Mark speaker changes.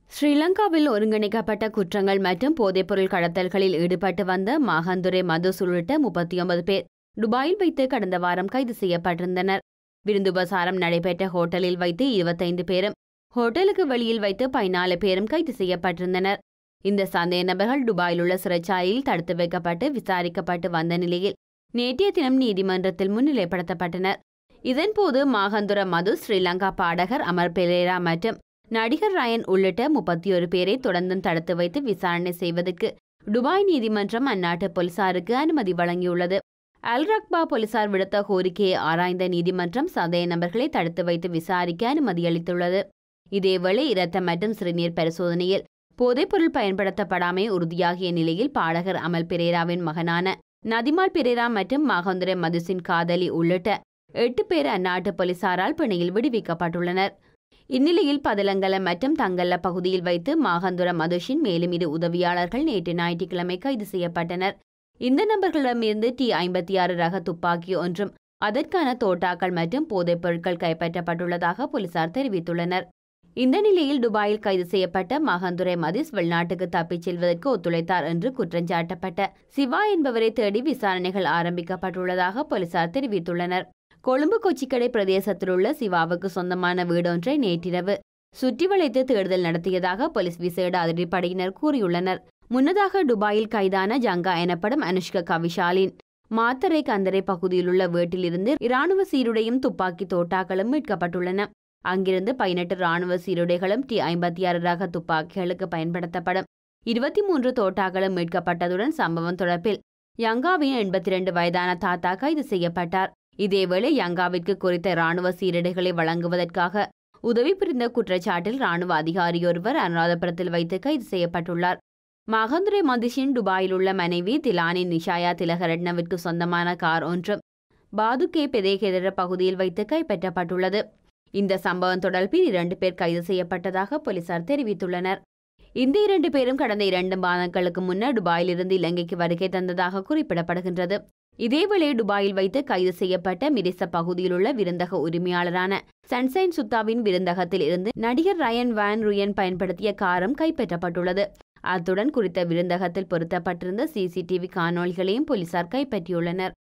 Speaker 1: ஸ்ரீலங்காவில் ஒருங்கிணைக்கப்பட்ட குற்றங்கள் மற்றும் போதைப்பொருள் கடத்தல்களில் ஈடுபட்டு வந்த மாகந்துரை மதுஸ் உள்ளிட்ட முப்பத்தி ஒன்பது பேர் துபாயில் வைத்து கடந்த வாரம் கைது செய்யப்பட்டிருந்தனர் விருந்துபசாரம் நடைபெற்ற ஹோட்டலில் வைத்து இருபத்தைந்து பேரும் ஹோட்டலுக்கு வெளியில் வைத்து பதினாலு பேரும் கைது செய்யப்பட்டிருந்தனர் இந்த சந்தேக நபர்கள் துபாயில் உள்ள சிறைச்சாலையில் தடுத்து வைக்கப்பட்டு விசாரிக்கப்பட்டு வந்த நிலையில் நேற்றைய தினம் நீதிமன்றத்தில் முன்னிலைப்படுத்தப்பட்டனர் இதன்போது மாகந்துர மது ஸ்ரீலங்கா பாடகர் அமர் பெரேரா மற்றும் நடிகர் ரயன் உள்ளிட்ட முப்பத்தி ஒரு பேரை தொடர்ந்தும் தடுத்து வைத்து விசாரணை செய்வதற்கு துபாய் நீதிமன்றம் அந்நாட்டு போலீசாருக்கு அனுமதி வழங்கியுள்ளது அல் ரக்பா போலீசார் விடுத்த கோரிக்கையை ஆராய்ந்த நீதிமன்றம் சந்தேக நபர்களை தடுத்து வைத்து விசாரிக்க அனுமதியளித்துள்ளது இதேவேளை இரத்தம் மற்றும் சிறுநீர் பரிசோதனையில் போதைப்பொருள் பயன்படுத்தப்படாமை உறுதியாகிய நிலையில் பாடகர் அமல் பெரேராவின் மகனான நதிமால் பெரேரா மற்றும் மகந்திர மதுசின் காதலி உள்ளிட்ட எட்டு பேர் அந்நாட்டு போலீசாரால் பிணையில் விடுவிக்கப்பட்டுள்ளனர் இந்நிலையில் பதலங்கல மற்றும் தங்கல்ல பகுதியில் வைத்து மாகந்துர மதுஷின் மேலும் இரு உதவியாளர்கள் நேற்று ஞாயிற்றுக்கிழமை கைது செய்யப்பட்டனர் இந்த நபர்களிடமிருந்து டி ஐம்பத்தி ஆறு ரக துப்பாக்கி ஒன்றும் அதற்கான தோட்டாக்கள் மற்றும் போதைப் பொருட்கள் கைப்பற்றப்பட்டுள்ளதாக போலீசார் தெரிவித்துள்ளனர் இந்த நிலையில் துபாயில் கைது செய்யப்பட்ட மகந்துரை மதிஸ் வெளிநாட்டுக்கு தப்பிச் செல்வதற்கு ஒத்துழைத்தார் என்று குற்றஞ்சாட்டப்பட்ட சிவா என்பவரை தேடி விசாரணைகள் ஆரம்பிக்கப்பட்டுள்ளதாக போலீசார் தெரிவித்துள்ளனர் கொழும்பு கொச்சிக்கடை பிரதேசத்தில் உள்ள சிவாவுக்கு சொந்தமான வீடொன்றை நேற்றிரவு சுற்றி வளைத்து தேடுதல் நடத்தியதாக போலீஸ் விசேட அதிரடிப்படையினர் கூறியுள்ளனர் முன்னதாக துபாயில் கைதான ஜங்கா எனப்படும் அனுஷ்க கவிஷாலின் மாத்தரை கந்தரை பகுதியில் உள்ள வீட்டிலிருந்து இராணுவ சீருடையும் துப்பாக்கி தோட்டாக்களும் மீட்கப்பட்டுள்ளன அங்கிருந்து பதினெட்டு இராணுவ சீருடைகளும் டி ஐம்பத்தி ஆறு ரக துப்பாக்கிகளுக்கு பயன்படுத்தப்படும் இருபத்தி மூன்று தோட்டாக்களும் மீட்கப்பட்டதுடன் சம்பவம் தொடர்பில் யங்காவின் எண்பத்தி ரெண்டு வயதான தாத்தா கைது செய்யப்பட்டார் இதேவேளை யங்காவிற்கு குறித்த இராணுவ சீருடைகளை வழங்குவதற்காக உதவி புரிந்த குற்றச்சாட்டில் இராணுவ அதிகாரியொருவர் அனுராதபுரத்தில் வைத்து கைது செய்யப்பட்டுள்ளார் மகந்துரை மதிஷின் துபாயில் உள்ள மனைவி திலானி நிஷாயா திலகரட்னவிற்கு சொந்தமான கார் ஒன்றும் பாதுகே பெதேகெதர பகுதியில் வைத்து கைப்பற்றப்பட்டுள்ளது இந்த சம்பவம் தொடர்பில் இரண்டு பேர் கைது செய்யப்பட்டதாக போலீசார் தெரிவித்துள்ளனர் இந்த இரண்டு பேரும் கடந்த இரண்டு மாதங்களுக்கு முன்னர் துபாயிலிருந்து இலங்கைக்கு வருகை தந்ததாக குறிப்பிடப்படுகின்றது இதேவேளை துபாயில் வைத்து கைது செய்யப்பட்ட மிரிச பகுதியில் உள்ள விருந்தக உரிமையாளரான சன்சைன் சுத்தாவின் விருந்தகத்தில் இருந்து நடிகர் ரயன் வான் ருயன் பயன்படுத்திய காரும் கைப்பற்றப்பட்டுள்ளது அத்துடன் குறித்த விருந்தகத்தில் பொருத்தப்பட்டிருந்த சிசிடிவி காணொளிகளையும் போலீசார் கைப்பற்றியுள்ளனர்